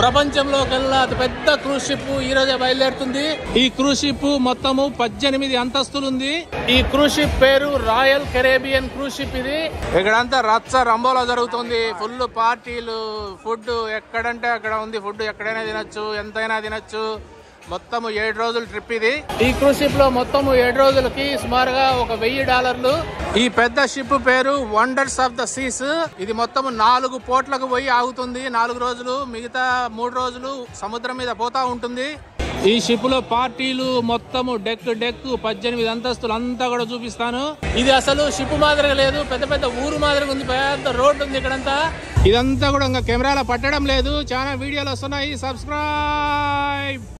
ప్రపంచంలోకెల్లా అతి పెద్ద cruise ship ఈ రోజే బయలుదేరుతుంది ఈ క్రూజ్ షిప్ మొత్తము పద్దెనిమిది అంతస్తులు ఉంది ఈ క్రూజ్ షిప్ పేరు రాయల్ కెరేబియన్ క్రూజ్ షిప్ ఇది ఇక్కడంతా రచ్చ రంబోలో జరుగుతుంది ఫుల్ పార్టీలు ఫుడ్ ఎక్కడంటే అక్కడ ఉంది ఫుడ్ ఎక్కడైనా తినొచ్చు ఎంతైనా తినొచ్చు మొత్తం ఏడు రోజుల ట్రిప్ ఇది ఈ క్రూజ్ షిప్ లో మొత్తం ఏడు రోజులకి సుమారుగా ఒక వెయ్యి డాలర్లు ఈ పెద్ద షిప్ పేరు వండర్స్ ఆఫ్ ద సీస్ ఇది మొత్తం నాలుగు పోట్లకు పోయి ఆగుతుంది నాలుగు రోజులు మిగతా మూడు రోజులు సముద్రం మీద పోతా ఉంటుంది ఈ షిప్ లో పార్టీలు మొత్తము డెక్ డెక్ పద్దెనిమిది అంతస్తులు అంతా కూడా చూపిస్తాను ఇది అసలు షిప్ మాదిరిగా లేదు పెద్ద పెద్ద ఊరు మాదిరిగా ఉంది పెద్ద రోడ్డు ఉంది ఇక్కడంతా ఇదంతా కూడా ఇంకా కెమెరాలో పట్టడం లేదు చాలా వీడియోలు వస్తున్నాయి సబ్స్క్రైబ్